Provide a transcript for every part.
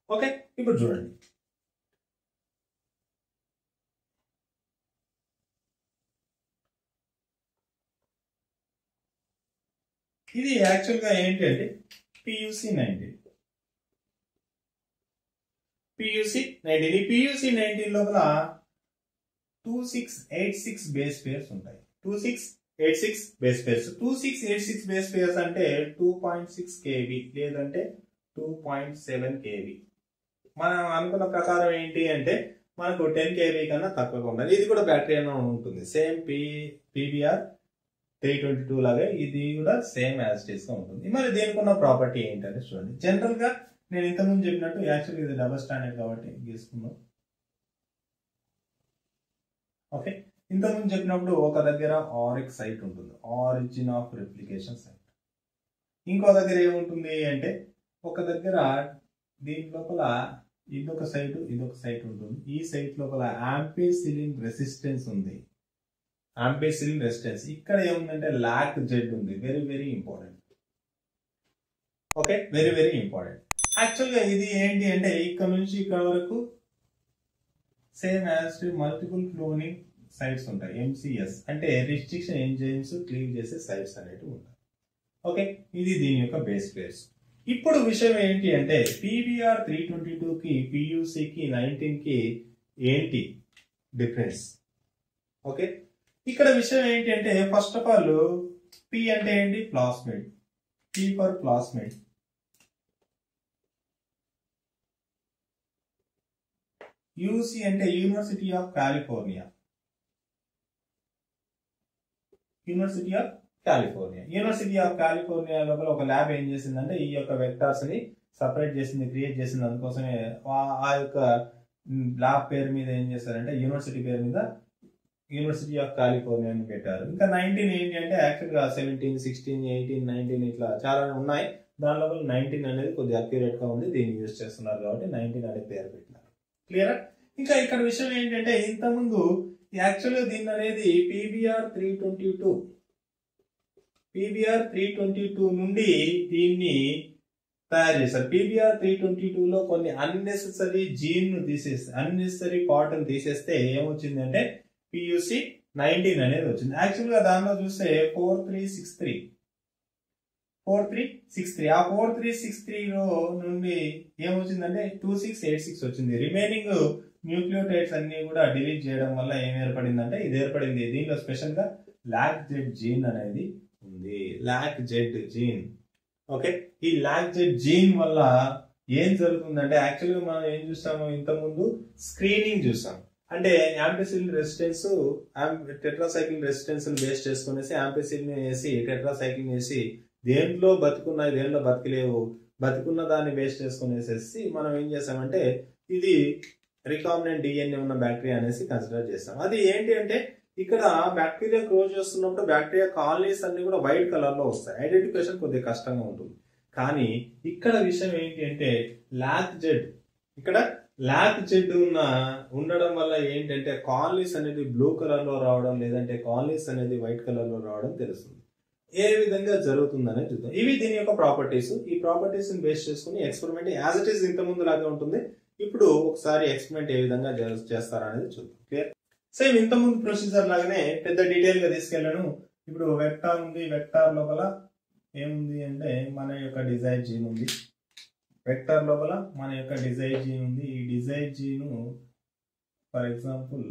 okay ఇప్పుడు చూడండి ఇది యాక్చువల్గా ఏంటి అంటే పియూసి నైన్టీన్ పియూసి నైన్టీన్ ఈ పియూసి నైన్టీన్ లోపల two six eight six base pairs ఉంటాయి two six eight six base pairs two six eight six base pairs అంటే టూ పాయింట్ సిక్స్ కేవీ లేదంటే టూ పాయింట్ సెవెన్ కేవీ మనం అనుకున్న ప్రకారం ఏంటి అంటే మనకు టెన్ కేవీ కన్నా తక్కువగా ఉండాలి ఇది కూడా బ్యాటరీ అయినా ఉంటుంది same P PBR three twenty two లాగే ఇది కూడా సేమ్ యాజ్ గా ఉంటుంది మరి దీనికి ఉన్న ప్రాపర్టీ ఏంటంటే చూడండి జనరల్ గా నేను ఇంతకుముందు చెప్పినట్టు యాక్చువల్లీ ఇది డబల్ స్టాండర్డ్ కాబట్టి గీసుకుందాం ఓకే ఇంతకుముందు చెప్పినప్పుడు ఒక దగ్గర ఆరిక్ సైట్ ఉంటుంది ఆరిజిన్ ఆఫ్ రిప్లికేషన్ సైట్ ఇంకో దగ్గర ఏముంటుంది అంటే ఒక దగ్గర దీని లోపల ఇదొక సైట్ ఇదొక సైట్ ఉంటుంది ఈ సైట్ లోపల యాంపీసిలిన్ రెసిస్టెన్స్ ఉంది యాంపీసిలిన్ రెసిస్టెన్స్ ఇక్కడ ఏముందంటే లాక్ జెడ్ ఉంది very very important okay very very important యాక్చువల్గా ఇది ఏంటి అంటే ఇక్కడ నుంచి ఇక్కడ వరకు same as multiple cloning sites ఉంటాయి ఎంసీఎస్ అంటే రిస్ట్రిక్షన్ ఎంజైమ్స్ క్లీవ్ చేసే సైట్స్ అనేవి ఉంటాయి ఓకే ఇది దీని యొక్క బేస్ పేర్స్ ఇప్పుడు విషయం ఏంటి అంటే పీబీఆర్ త్రీ ట్వంటీ టూకి పియూసికి నైన్టీన్కి ఏంటి డిఫరెన్స్ ఓకే ఇక్కడ విషయం ఏంటి అంటే ఫస్ట్ ఆఫ్ ఆల్ పి అంటే ఏంటి plasmid P for plasmid UC అంటే University of California University of California University of California లోపల ఒక ల్యాబ్ ఏం చేసిందంటే ఈ యొక్క వెక్టార్స్ ని సపరేట్ చేసింది క్రియేట్ చేసింది అందుకోసమే ఆ- ఆ యొక్క ల్యాబ్ పేరు మీద ఏం చేశారంటే యూనివర్సిటీ పేరు మీద యూనివర్సిటీ ఆఫ్ కాలిఫోర్నియా అని పెట్టారు ఇంకా నైన్టీన్ ఏంటి అంటే యాక్చువల్గా సెవెంటీన్ సిక్స్టీన్ ఎయిటీన్ నైన్టీన్ ఇట్లా చాలా ఉన్నాయి దాని లోపల నైన్టీన్ అనేది కొద్దిగా అక్యురేట్ గా ఉంది దీన్ని యూజ్ చేస్తున్నారు కాబట్టి నైన్టీన్ అనే పేరు పెట్టినారు క్లియరా ఇంకా ఇక్కడ విషయం ఏంటంటే ఇంతకుముందు యాక్చువల్గా దీన్ని అనేది PBR three twenty two PBR three twenty two నుండి దీన్ని తయారు చేశారు పీబీఆర్ త్రీ ట్వంటీ టూ లో కొన్ని అన్నెసెసరీ జీన్ ను తీసేస్తే అన్నెసరీ పార్ట్ ని తీసేస్తే ఏమొచ్చింది అంటే పియూసి నైన్టీన్ అనేది వచ్చింది యాక్చువల్ గా దానిలో చూస్తే four three six three four three six three ఆ ఫోర్ త్రీ సిక్స్ త్రీలో నుండి ఏమొచ్చిందంటే టూ సిక్స్ ఎయిట్ సిక్స్ వచ్చింది రిమైనింగ్ న్యూక్లియోటైడ్స్ అన్ని కూడా డిలీట్ చేయడం వల్ల ఏం ఏర్పడిందంటే ఇది ఏర్పడింది దీనిలో స్పెషల్ గా లాక్ జెడ్ జీన్ అనేది ఉంది లాక్ జెడ్ జీన్ ఓకే ఈ లాక్ జెడ్ జీన్ వల్ల ఏం జరుగుతుందంటే యాక్చువల్గా మనం ఏం చూస్తాము ఇంతకుముందు స్క్రీనింగ్ చూసాం అంటే ampicillin resistance tetracycline resistance base చేసుకునేసి యాంపిసిలిన్ వేసి టెట్రాసైక్లిన్ వేసి దేంట్లో బతుకున్నాయి దేంట్లో బతికలేవు బతుకున్న దాన్ని బేస్ చేసుకునేసేసి మనం ఏం చేసామంటే ఇది రికామినెంట్ డిఎన్ఏ ఉన్న బ్యాక్టీరియా అనేసి కన్సిడర్ చేస్తాం అది ఏంటి అంటే ఇక్కడ బ్యాక్టీరియా గ్రో చేస్తున్నప్పుడు బ్యాక్టీరియా కాలనీస్ అన్ని కూడా వైట్ కలర్ లో వస్తాయి ఐడెంటిఫికేషన్ కొద్దిగా కష్టంగా ఉంటుంది కానీ ఇక్కడ విషయం ఏంటి అంటే లాక్ జెడ్ ఇక్కడ లాక్ జెడ్ ఉన్న ఉండడం వల్ల ఏంటంటే కాలనీస్ అనేది బ్లూ కలర్ లో రావడం లేదంటే కాలనీస్ అనేది వైట్ కలర్ లో రావడం తెలుస్తుంది ఏ విధంగా జరుగుతుందనే చూద్దాం ఇవి దీని యొక్క ప్రాపర్టీస్ ఈ ప్రాపర్టీస్ బేస్ చేసుకుని ఎక్స్పెరిమెంట్ యాజ్ ఇట్ ఈస్ ఇంత ముందు లాగా ఉంటుంది ఇప్పుడు ఒకసారి ఎక్స్పెరిమెంట్ ఏ విధంగా జరు- చేస్తారనేది చూద్దాం క్లియర్ సేమ్ ఇంత ముందు ప్రొసీజర్ లాగానే పెద్ద డీటెయిల్ గా తీసుకెళ్ళాను ఇప్పుడు వెక్టార్ ఉంది వెక్టార్ లోపల ఏముంది అంటే మన యొక్క డిజైర్ జీన్ ఉంది వెక్టార్ లోపల మన యొక్క డిజైర్ జీన్ ఉంది ఈ డిజైర్ జీన్ ఫర్ ఎగ్జాంపుల్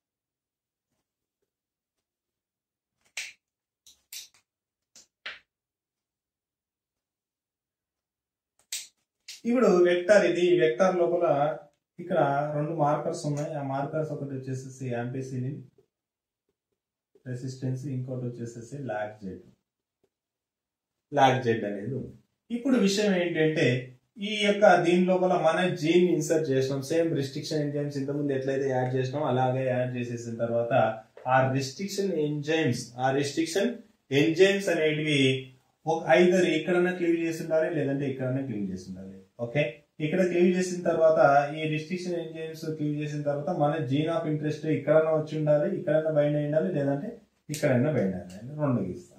ఇప్పుడు వెక్టార్ ఇది ఈ వెక్టార్ లోపల ఇక్కడ రెండు మార్కర్స్ ఉన్నాయి ఆ మార్కర్స్ ఒకటి వచ్చేసేసి యాంపిసిలిన్ రెసిస్టెన్స్ ఇంకోటి వచ్చేసేసి లాక్ జెడ్ లాక్ జెడ్ అనేది ఉంది ఇప్పుడు విషయం ఏంటంటే ఈ యొక్క దీని లోపల మన జీన్ ఇన్సర్ట్ చేసినాం సేమ్ రిస్ట్రిక్షన్ ఎంజైమ్స్ ఇంతకుముందు ఎట్లయితే యాడ్ చేసినాం అలాగే యాడ్ చేసేసిన తర్వాత ఆ రిస్ట్రిక్షన్ ఎంజైమ్స్ ఆ రిస్ట్రిక్షన్ ఎంజైమ్స్ అనేటివి ఒక ఐదర్ ఎక్కడన్నా క్లీవ్ చేసి ఉండాలి లేదంటే ఎక్కడన్నా క్లీవ్ చేసి ఉండాలి ఓకే ఇక్కడ క్లీవ్ చేసిన తర్వాత ఈ రిస్ట్రిక్షన్ ఎంజైమ్స్ క్లీవ్ చేసిన తర్వాత మన జీన్ ఆఫ్ ఇంట్రెస్ట్ ఇక్కడన్నా వచ్చి ఉండాలి ఇక్కడన్నా బైండ్ అయి ఉండాలి లేదంటే ఇక్కడైనా బైండ్ అయ్యాలి రెండు గీస్తాను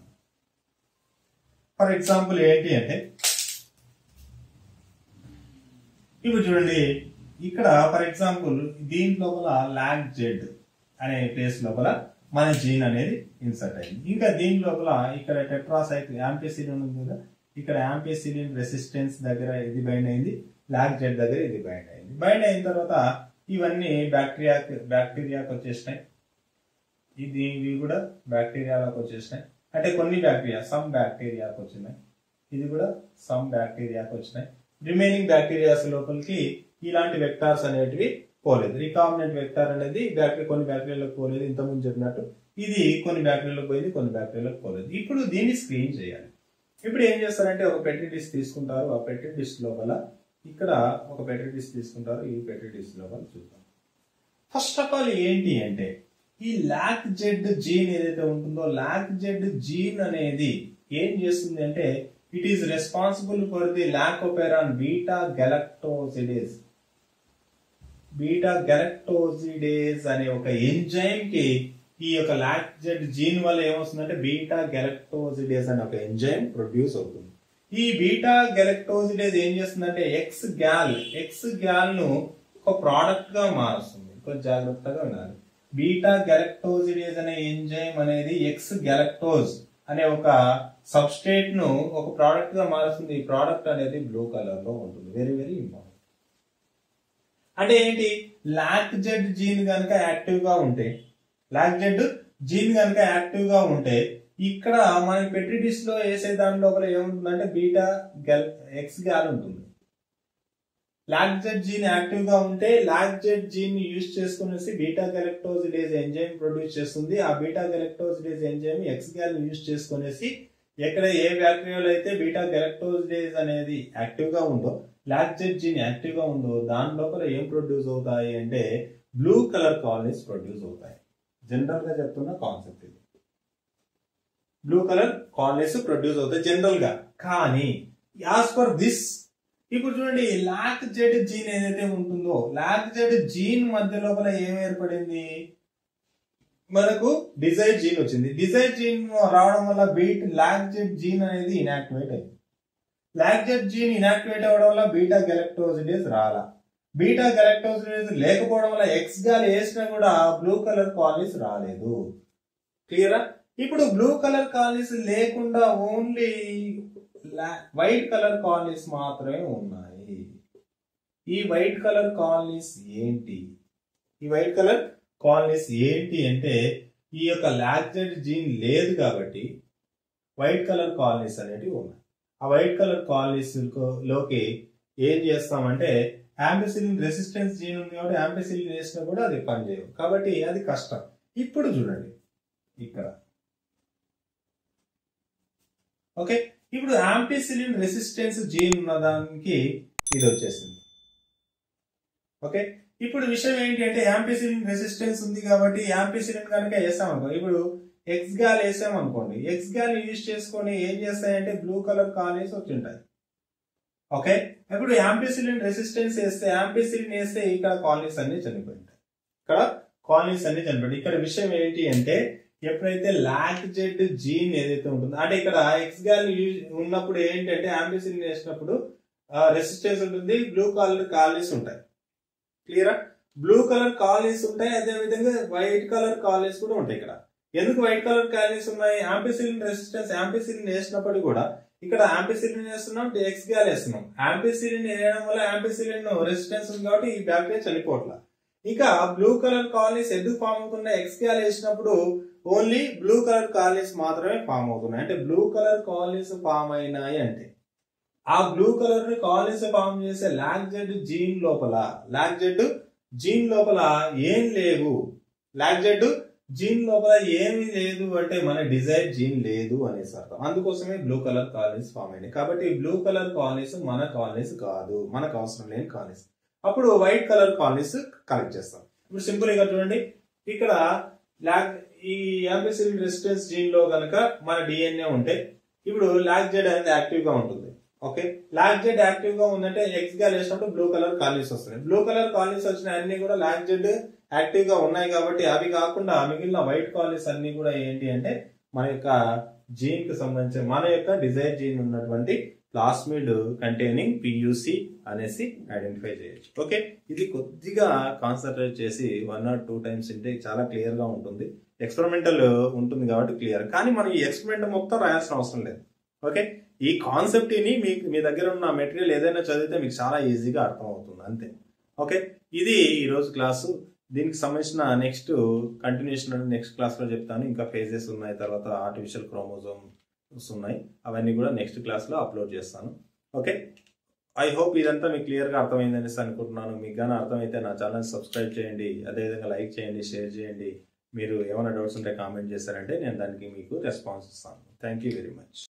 ఫర్ ఎగ్జాంపుల్ ఏంటి అంటే ఇప్పుడు చూడండి ఇక్కడ ఫర్ ఎగ్జాంపుల్ దీని లోపల లాగ్ జెడ్ అనే ప్లేస్ లోపల మన జీన్ అనేది ఇన్సర్ట్ అయింది ఇంకా దీని లోపల ఇక్కడ టెట్రాసైక్ల్ యాంపిసిలిన్ ఉంది కదా ఇక్కడ యాంపిసిలిన్ రెసిస్టెన్స్ దగ్గర ఇది బైండ్ అయింది లాగ్ జెడ్ దగ్గర ఇది బైండ్ అయింది బైండ్ అయిన తర్వాత ఇవన్నీ బ్యాక్టీరియా బ్యాక్టీరియాకి వచ్చేసినాయి ఇది ఇవి కూడా బ్యాక్టీరియాలోకి వచ్చేసినాయి అంటే కొన్ని బ్యాక్టీరియా సమ్ బ్యాక్టీరియాకి వచ్చినాయి ఇది కూడా సమ్ బ్యాక్టీరియాకి వచ్చినాయి రిమైనింగ్ బ్యాక్టీరియాస్ లోపలికి ఇలాంటి వెక్టార్స్ అనేటివి పోలేదు రికామినెంట్ వెక్టార్ అనేది బ్యాక్టీరియా కొన్ని బ్యాక్టీరియాలకు పోలేదు ఇంతకుముందు చెప్పినట్టు ఇది కొన్ని బ్యాక్టీరియాలకు పోయింది కొన్ని బ్యాక్టీరియాలకు పోలేదు ఇప్పుడు దీన్ని స్క్రీన్ చేయాలి ఇప్పుడు ఏం చేస్తారంటే ఒక పెట్రీ డిష్ తీసుకుంటారు ఆ పెట్రీ డిష్ లోపల ఇక్కడ ఒక పెట్రీ డిష్ తీసుకుంటారు ఈ పెట్రీ డిష్ లోపల చూద్దాం ఫస్ట్ ఆఫ్ ఆల్ ఏంటి అంటే ఈ లాక్ జెడ్ జీన్ ఏదైతే ఉంటుందో లాక్ జెడ్ జీన్ అనేది ఏం చేస్తుంది అంటే it is responsible for the lac operon beta galactosidase beta galactosidase అనే ఒక ఎంజైమ్ కి ఈ యొక్క లాక్జెడ్ జీన్ వల్ల ఏమవుతుందంటే బీటా గెలక్టోసిడేస్ అనే ఒక ఎంజైమ్ ప్రొడ్యూస్ అవుతుంది ఈ బీటా గెలక్టోసిడేస్ ఏం చేస్తుందంటే ఎక్స్ గ్యాల్ ఎక్స్ గ్యాల్ ను ఒక ప్రోడక్ట్ గా మారుస్తుంది కొంచెం జాగ్రత్తగా వినాలి బీటా గెలక్టోసిడేస్ అనే ఎంజైమ్ అనేది ఎక్స్ గెలక్టోజ్ అనే ఒక సబ్స్టేట్ ను ఒక ప్రోడక్ట్ గా మారుస్తుంది ఈ ప్రోడక్ట్ అనేది బ్లూ కలర్ లో ఉంటుంది వెరీ వెరీ ఇంపార్టెంట్ అంటే ఏంటి లాక్ జెడ్ జీన్ కనుక యాక్టివ్ గా ఉంటే లాక్ జెడ్ జీన్ కనుక యాక్టివ్ గా ఉంటే ఇక్కడ మనకి పెట్రీ డిష్ లో వేసే దాని లోపల ఏముంటుందంటే బీటా గెల్ ఎక్స్ గ్యాల్ ఉంటుంది లాక్ జెడ్ జీన్ యాక్టివ్ గా ఉంటే లాక్ జెడ్ జీన్ యూజ్ చేసుకునేసి బీటా గెలక్టోసిడేజ్ ఎంజైమ్ ప్రొడ్యూస్ చేస్తుంది ఆ beta galactosidase enzyme X gal use చేసుకునేసి ఎక్కడ ఏ బ్యాక్టీరియాలో అయితే బీటా గెలక్టోసిడేజ్ అనేది యాక్టివ్ గా ఉందో లాక్ జెడ్ జీన్ యాక్టివ్ గా ఉందో దాని లోపల ఏం ప్రొడ్యూస్ అవుతాయి అంటే బ్లూ కలర్ కాలనీస్ ప్రొడ్యూస్ అవుతాయి జనరల్ గా చెప్తున్న కాన్సెప్ట్ ఇది బ్లూ కలర్ కాలనీస్ ప్రొడ్యూస్ అవుతాయి జనరల్ గా కానీ యాజ్ పర్ దిస్ ఇప్పుడు చూడండి లాక్ జెడ్ జీన్ ఏదైతే ఉంటుందో లాక్ జెడ్ జీన్ మధ్య లోపల ఏం ఏర్పడింది మనకు డిజైర్ జీన్ వచ్చింది డిజైర్ జీన్ రావడం వల్ల బీట్ లాక్ జెడ్ జీన్ అనేది ఇనాక్టివేట్ అయింది లాక్ జెడ్ జీన్ ఇనాక్టివేట్ అవ్వడం వల్ల బీటా గెలక్టోసిడేస్ రాలా బీటా గెలక్టోసిడేస్ లేకపోవడం వల్ల ఎక్స్ గాలి వేసినా కూడా బ్లూ కలర్ కాలనీస్ రాలేదు క్లియరా ఇప్పుడు బ్లూ కలర్ కాలనీస్ లేకుండా ఓన్లీ వైట్ కలర్ కాలనీస్ మాత్రమే ఉన్నాయి ఈ వైట్ కలర్ కాలనీస్ ఏంటి ఈ వైట్ కలర్ కాలనీస్ ఏంటి అంటే ఈ యొక్క లాక్జెడ్ జీన్ లేదు కాబట్టి వైట్ కలర్ కాలనీస్ అనేటివి ఉన్నాయి ఆ వైట్ కలర్ కాలనీస్ లోకి ఏం చేస్తామంటే యాంపిసిలిన్ రెసిస్టెన్స్ జీన్ ఉంది కాబట్టి యాంపిసిలిన్ వేసినా కూడా అది పనిచేయవు కాబట్టి అది కష్టం ఇప్పుడు చూడండి ఇక్కడ ఓకే ఇప్పుడు యాంపిసిలిన్ రెసిస్టెన్స్ జీన్ ఉన్న దానికి ఇది వచ్చేసింది ఓకే ఇప్పుడు విషయం ఏంటి అంటే యాంపిసిలిన్ రెసిస్టెన్స్ ఉంది కాబట్టి యాంపిసిలిన్ కనుక వేసాం అనుకో ఇప్పుడు ఎక్స్ గాల్ వేసాం అనుకోండి ఎక్స్ గాల్ యూజ్ చేసుకొని ఏం చేస్తాయంటే బ్లూ కలర్ కాలనీస్ వచ్చి ఉంటాయి ఓకే ఇప్పుడు యాంపిసిలిన్ రెసిస్టెన్స్ వేస్తే యాంపిసిలిన్ వేస్తే ఇక్కడ కాలనీస్ అన్ని చనిపోయింటాయి ఇక్కడ కాలనీస్ అన్ని చనిపోయింటాయి ఇక్కడ విషయం ఏంటి అంటే ఎప్పుడైతే లాక్ జెడ్ జీన్ ఏదైతే ఉంటుందో అంటే ఇక్కడ ఎక్స్ గాల్ యూజ్ ఉన్నప్పుడు ఏంటంటే యాంపిసిలిన్ వేసినప్పుడు రెసిస్టెన్స్ ఉంటుంది బ్లూ కలర్ కాలనీస్ ఉంటాయి క్లియరా బ్లూ కలర్ కాలనీస్ ఉంటాయి అదే విధంగా వైట్ కలర్ కాలనీస్ కూడా ఉంటాయి ఇక్కడ ఎందుకు వైట్ కలర్ కాలనీస్ ఉన్నాయి యాంపిసిలిన్ రెసిస్టెన్స్ యాంపిసిలిన్ వేసినప్పుడు కూడా ఇక్కడ యాంపిసిలిన్ వేస్తున్నాం ఎక్స్ గ్యాల్ వేస్తున్నాం యాంపిసిలిన్ వేయడం వల్ల యాంపిసిలిన్ రెసిస్టెన్స్ ఉంది కాబట్టి ఈ బ్యాక్టీరియా చనిపోవట్ల ఇక బ్లూ కలర్ కాలనీస్ ఎందుకు ఫామ్ అవుతున్నాయి ఎక్స్ గ్యాల్ వేసినప్పుడు ఓన్లీ బ్లూ కలర్ కాలనీస్ మాత్రమే ఫామ్ అవుతున్నాయి అంటే బ్లూ కలర్ కాలనీస్ ఫామ్ అయినాయి అంటే ఆ బ్లూ కలర్ ని కాలనీస్ ఫామ్ చేసే లాక్ జెడ్ జీన్ లోపల లాక్ జెడ్ జీన్ లోపల ఏం లేవు లాక్ జెడ్ జీన్ లోపల ఏమీ లేదు అంటే మన డిజైర్ జీన్ లేదు అనేసి అర్థం అందుకోసమే బ్లూ కలర్ కాలనీస్ ఫామ్ అయినాయి కాబట్టి బ్లూ కలర్ కాలనీస్ మన కాలనీస్ కాదు మనకు అవసరం లేని కాలనీస్ అప్పుడు వైట్ కలర్ కాలనీస్ కలెక్ట్ చేస్తాం ఇప్పుడు సింపుల్ గా చూడండి ఇక్కడ లాక్ ఈ యాంపిసిలిన్ రెసిస్టెన్స్ జీన్ లో గనక మన డిఎన్ఏ ఉంటే ఇప్పుడు లాక్ జెడ్ అనేది యాక్టివ్ గా ఉంటుంది ఓకే లాక్ జెడ్ యాక్టివ్ గా ఉందంటే ఎక్స్ గా వేసినప్పుడు బ్లూ కలర్ కాలనీస్ వస్తున్నాయి బ్లూ కలర్ కాలనీస్ వచ్చిన అన్ని కూడా లాక్ జెడ్ యాక్టివ్ గా ఉన్నాయి కాబట్టి అవి కాకుండా మిగిలిన వైట్ కాలనీస్ అన్ని కూడా ఏంటి అంటే మన యొక్క జీన్ కి సంబంధించిన మన యొక్క డిజైర్ జీన్ ఉన్నటువంటి ప్లాస్మిడ్ కంటైనింగ్ పియూసి అనేసి ఐడెంటిఫై చేయొచ్చు ఓకే ఇది కొద్దిగా కాన్సన్ట్రేట్ చేసి వన్ ఆర్ టూ టైమ్స్ ఉంటే చాలా క్లియర్ గా ఉంటుంది ఎక్స్పెరిమెంటల్ ఉంటుంది కాబట్టి క్లియర్ కానీ మనం ఈ ఎక్స్పెరిమెంట్ మొత్తం రాయాల్సిన అవసరం లేదు ఓకే ఈ కాన్సెప్ట్ ని మీ మీ దగ్గర ఉన్న మెటీరియల్ ఏదైనా చదివితే మీకు చాలా ఈజీగా అర్థం అవుతుంది అంతే ఓకే ఇది ఈ రోజు క్లాసు దీనికి సంబంధించిన నెక్స్ట్ కంటిన్యూషన్ నెక్స్ట్ క్లాస్ లో చెప్తాను ఇంకా ఫేజెస్ ఉన్నాయి తర్వాత ఆర్టిఫిషియల్ క్రోమోజోమ్స్ ఉన్నాయి అవన్నీ కూడా నెక్స్ట్ క్లాస్ లో అప్లోడ్ చేస్తాను ఓకే ఐ హోప్ ఇదంతా మీకు క్లియర్ గా అర్థమైంది అనేసి అనుకుంటున్నాను మీకు కానీ అర్థమైతే నా ఛానల్ సబ్స్క్రైబ్ చేయండి అదేవిధంగా లైక్ చేయండి షేర్ చేయండి మీరు ఏమైనా డౌట్స్ ఉంటే కామెంట్ చేశారంటే నేను దానికి మీకు రెస్పాన్స్ ఇస్తాను థ్యాంక్ యూ వెరీ మచ్